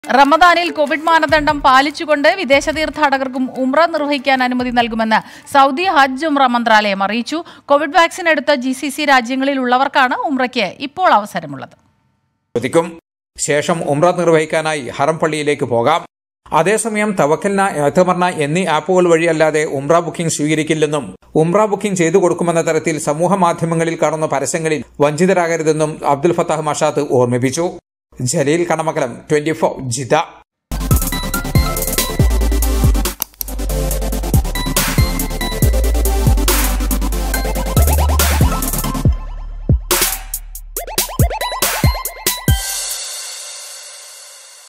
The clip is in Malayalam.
റമദാനിൽ കോവിഡ് മാനദണ്ഡം പാലിച്ചുകൊണ്ട് വിദേശ തീർത്ഥാടകർക്കും ഉംറ നിർവഹിക്കാൻ അനുമതി നൽകുമെന്ന് സൗദി ഹജ്ജ് ഉംറ മന്ത്രാലയം അറിയിച്ചു കോവിഡ് വാക്സിൻ എടുത്ത ജി സി സി രാജ്യങ്ങളിലുള്ളവർക്കാണ് ഉംറയ്ക്ക് ഇപ്പോൾ അവസരമുള്ളത് ചോദിക്കും ശേഷം ഉംറ നിർവഹിക്കാനായി ഹറം പള്ളിയിലേക്ക് പോകാം അതേസമയം തവക്കൽന എത്തമർന എന്നീ ആപ്പുകൾ വഴിയല്ലാതെ ഉംറ ബുക്കിംഗ് സ്വീകരിക്കില്ലെന്നും ഉംറ ബുക്കിംഗ് ചെയ്തു കൊടുക്കുമെന്ന തരത്തിൽ സമൂഹ മാധ്യമങ്ങളിൽ കാണുന്ന പരസ്യങ്ങളിൽ വഞ്ചിതരാകരുതെന്നും അബ്ദുൽ ഫത്താഹ് മഷാത്ത് ഓർമ്മിപ്പിച്ചു ജലീൽ കണമകലം ട്വന്റി ഫോർ ജിദ